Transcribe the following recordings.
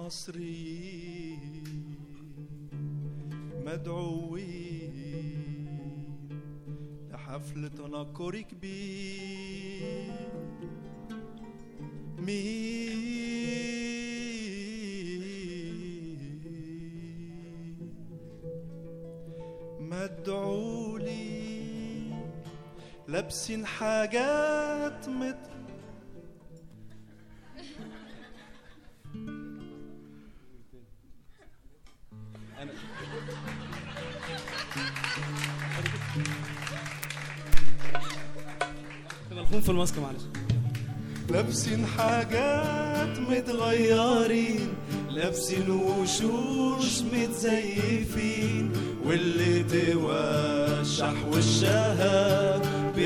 المصريين مدعوين لحفل تنكر كبير مين مدعولي لابسين حاجات مت ملخوم في الماسك معلش لابسين حاجات متغيرين لابسين وشوش متزيفين واللي توشح وشها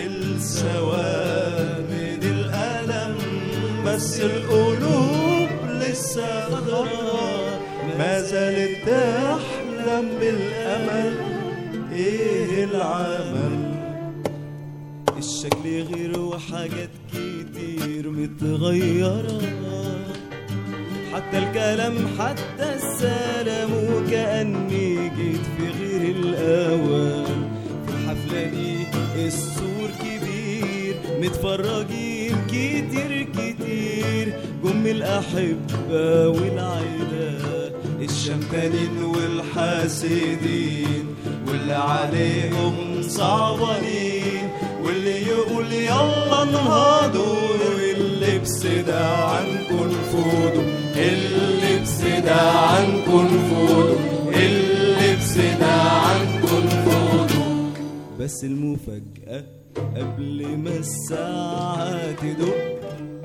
بالسوامد الألم بس القلوب لسه خضرا ما زالت تحلم بالأمل ايه العمل الشكل غير وحاجات كتير متغيرة حتى الكلام حتى السلام وكأني جيت في غير الأوان في الحفلة دي السور كبير متفرجين كتير كتير جم الأحبة والعيلة الشمتانين والحاسدين واللي عليهم صعبانين واللي يقول يلا انهضوا اللبس ده عنكم فودوا اللبس ده عنكم فودوا اللبس ده عنكم فودوا بس المفاجأة قبل ما الساعة تدق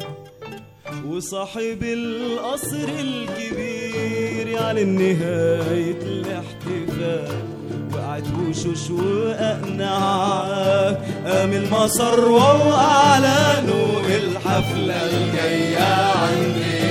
وصاحب القصر الكبير يعلن نهاية الاحتفال وقعت وشوش وأقنعة قام المسار وأعلنوا الحفلة الجاية عندنا